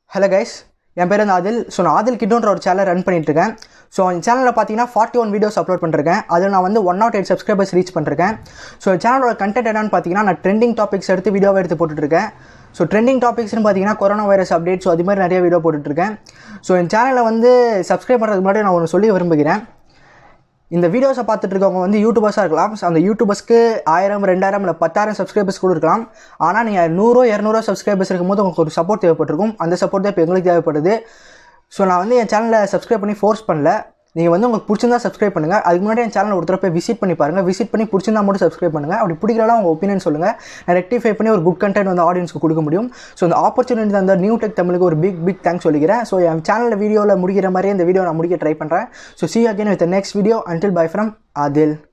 hello guys என் பேர் வந்து Adil so நான் ஆதில் கிட்டோன்ற ஒரு சேனல் ரன் பண்ணிட்டு இருக்கேன் ஸோ இந்த சேனலில் பார்த்தீங்கன்னா ஃபார்ட்டி ஒன் வீடியோஸ் அப்லோட் பண்ணிருக்கேன் அதில் நான் வந்து one naught eight subscribers reach பண்ணிருக்கேன் ஸோ சேனலோட கண்டென்ட் என்னன்னு பார்த்தீங்கன்னா நான் ட்ரெண்டிங் டாபிக்ஸ் எடுத்து வீடியோவை எடுத்து போட்டுட்ருக்கேன் ஸோ ட்ரெண்டிங் டாபிக்ஸ்னு பார்த்தீங்கன்னா கொரோனா வைரஸ் அப்டேட் ஸோ அது மாதிரி நிறைய வீடியோ போட்டுட்ருக்கேன் ஸோ என் சேனலை வந்து சப்ஸ்கிரைப் பண்ணுறதுக்கு முன்னாடி நான் ஒன்று சொல்லி விரும்புகிறேன் இந்த வீடியோஸை பார்த்துட்டு இருக்கவங்க வந்து யூடியூபர்ஸாக இருக்கலாம் ஸோ அந்த யூடியூபர்ஸ்க்கு ஆயிரம் ரெண்டாயிரம் இல்லை பத்தாயிரம் சப்ஸ்கிரைபர்ஸ் கூட இருக்கலாம் ஆனால் நீங்கள் நூறோ இரநூறோ சப்ஸ்கிரைபர்ஸ் இருக்கும்போது உங்களுக்கு ஒரு சப்போர்ட் தேவைப்பட்டிருக்கும் அந்த சப்போர்ட் தான் இப்போ எங்களுக்கு தேவைப்படுது ஸோ நான் வந்து என் சேனலை சப்ஸ்கிரைப் பண்ணி ஃபோர்ஸ் பண்ணல நீங்கள் வந்து உங்களுக்கு பிடிச்சிருந்தா சப்ஸ்கிரைப் பண்ணுங்கள் அதுக்கு முன்னாடி என் சேனல் ஒரு தடவை போய் விசிட் பண்ணி பாருங்கள் விசிட் பண்ணி பிடிச்சிருந்தா மட்டும் சப்ஸ்கிரைப் பண்ணுங்கள் அப்படி பிடிக்கலாம் உங்கள் ஒப்பீனியன் சொல்லுங்கள் நான் ரெக்டிஃபை பண்ணி ஒரு குட் கண்டென்ட் வந்து ஆடியன்ஸ்க்கு கொடுக்க முடியும் ஸோ இந்த ஆப்பர்ச்சுனிட்டி அந்த நியூ டெக் தமிழுக்கு ஒரு பிக் பிக் தேங்க்ஸ் சொல்லிக்கிறேன் ஸோ என் சேனலில் வீடியோவில் முடிக்கிற மாதிரியே இந்த வீடியோ நான் முடிக்க ட்ரை பண்ணுறேன் so see again with next video until bye from Adil